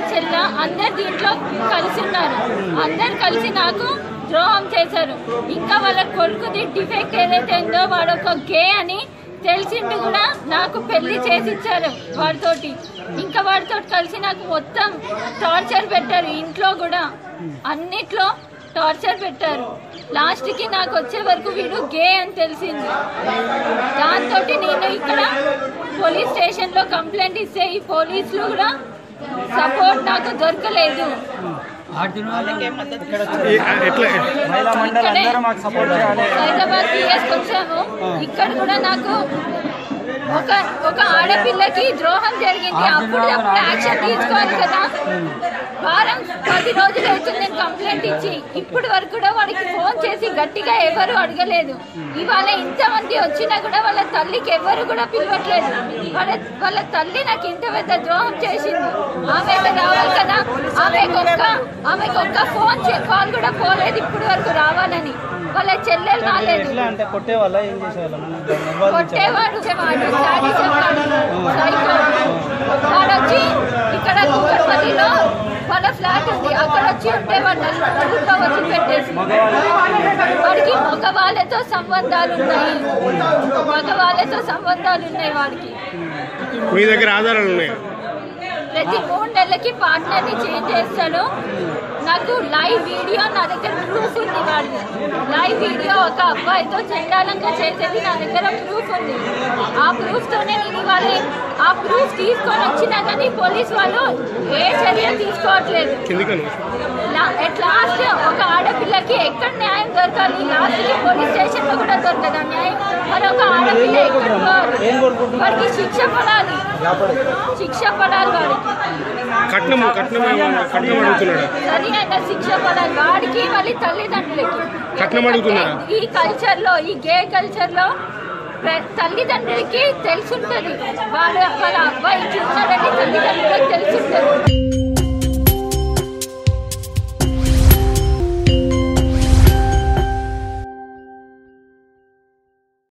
చెల్ల అందరు దీంట్లో కలిసి ఉన్నారు అందరు కలిసి నాకు ద్రోహం చేశారు ఇంకా వాళ్ళ కొడుకుది డిఫెక్ట్ ఏదైతే ఉందో వాడు ఒక గే అని తెలిసిండు కూడా నాకు పెళ్లి చేసి ఇచ్చారు వాడితోటి ఇంకా వాడితో కలిసి నాకు మొత్తం టార్చర్ పెట్టారు ఇంట్లో కూడా అన్నిట్లో టార్చర్ పెట్టారు లాస్ట్కి నాకు వచ్చే వరకు వీడు గే అని తెలిసింది దాంతో నేను ఇక్కడ పోలీస్ స్టేషన్లో కంప్లైంట్ ఇస్తే ఈ పోలీసులు కూడా సపోర్ట్ నాకు దొరకలేదు ఈ- ఎట్లా మహిళా మండలి ఇక్కడే అందరూ మాకు సపోర్ట్ చేయాలి హైదరాబాద్ పిఎస్కి వచ్చాము ఇక్కడ కూడా నాకు ఒక ఒక ఆడపిల్లకి ద్రోహం జరిగింది అప్పుడు అప్పుడు యాక్షన్ తీసుకోవాలి కదా వారం పది రోజులు అవుతుంది నేను కంప్లైంట్ ఇచ్చి ఇప్పటి వరకు కూడా వాడికి ఫోన్ చేసి గట్టిగా ఎవరు అడగలేదు ఇవాళ ఇంతమంది వచ్చినా కూడా వాళ్ళ తల్లికి ఎవరు కూడా పిలవట్లేదు వాళ్ళ వాళ్ళ తల్లి నాకు ఇంత పెద్ద ద్రోహం చేసింది ఆమె అయితే రావాలి కదా ఆమెకు ఒక్క ఆమెకు ఒక్క ఫోన్ చే- కాల్ కూడా పోలేదు ఇప్పటి వరకు రావాలని వాళ్ళ చెల్లెలు రాలేదు ఎట్లా అంటే కొట్టే వాళ్ళ ఏం చేసేవాళ్ళం నిర్వాధించారు కొట్టేవాడు వాడు శాడిజం వాడు సైకో వాడు వచ్చి ఇక్కడ కుక్కర్పల్లిలో వాళ్ళ ఫ్లాట్ ఉంది అక్కడ వచ్చి ఉండేవాడు నలుగురితో వచ్చి పెట్టేసి వాడికి మగవాళ్ళతో సంబంధాలు ఉన్నాయి మగవాళ్ళతో సంబంధాలు ఉన్నాయి వాడికి మీ దగ్గర ఆధారాలు ఉన్నాయి ప్రతి మూడు నెలలకి పార్ట్నర్ని చేంజ్ చేస్తాడు నాకు లైవ్ వీడియో నా దగ్గర ప్రూఫ్ ఉంది వాడి లైవ్ వీడియో ఒక అబ్బాయితో చండాలంగా చేసేది నా దగ్గర ప్రూఫ్ ఉంది ఆ ప్రూఫ్తోనే నేను ఇవాళ ఆ ప్రూఫ్ తీసుకొని వచ్చినా కానీ పోలీస్ వాళ్ళు ఏ చర్య తీసుకోవట్లేదు కిందికను లా- ఎట్ లాస్ట్ ఒక ఆడపిల్లకి ఎక్కడ న్యాయం దొరకాలి లాస్ట్ కి పోలీస్ స్టేషన్ లో కూడా దొరకదా న్యాయం మరి ఒక ఆడపిల్ల ఎక్కడ పోవాలి? వాడికి శిక్ష పడాలి శిక్ష పడాలి వాడికి కట్నం కట్నం ఏమన్నా- కట్నం అడుగుతున్నాడా సరి అయిన శిక్ష పడాలి వాడికి మళ్ళీ తల్లిదండ్రులకి కట్నం అడుగుతున్నారా? ఈ కల్చర్ లో ఈ గే కల్చర్ లో ప్ర- తల్లిదండ్రులకి తెలుసుంటది వాళ్ళ వాళ్ళ అబ్బాయి చూ